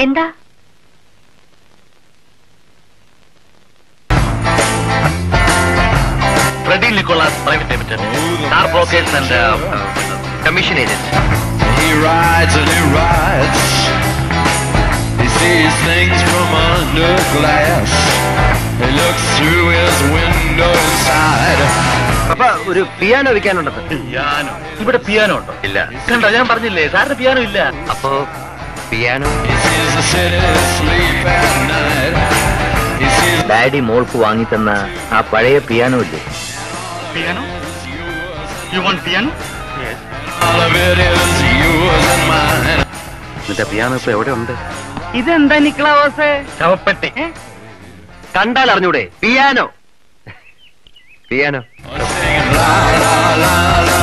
എന്താ Freddy Nicholas private limited star brokers and commission agent He rides and he rides. He sees things from under glass. He looks through his window inside. അപ്പൊ ഒരു piano വിൽക്കാനുണ്ടെന്ന് piano ഇവിടെ piano ഉണ്ടോ ഇല്ല കണ്ടോ ഞാൻ പറഞ്ഞില്ലേ സാറിന് പിയാനോ ഇല്ല അപ്പോ piano He sees the city sleep at night. He sees daddy മോൾക്ക് വാങ്ങിത്തന്ന ആ പഴയ പിയാനോ ഇല്ലേ piano you want piano all of it is yours and mine. എന്നിട്ട് പിയാനോ ഇപ്പൊ എവിടെ ഉണ്ട് ഇതെന്താ നിക്ലാവോസേ ശവപ്പെട്ടി കണ്ടാൽ അറിഞ്ഞൂടെ piano piano Singing la la la la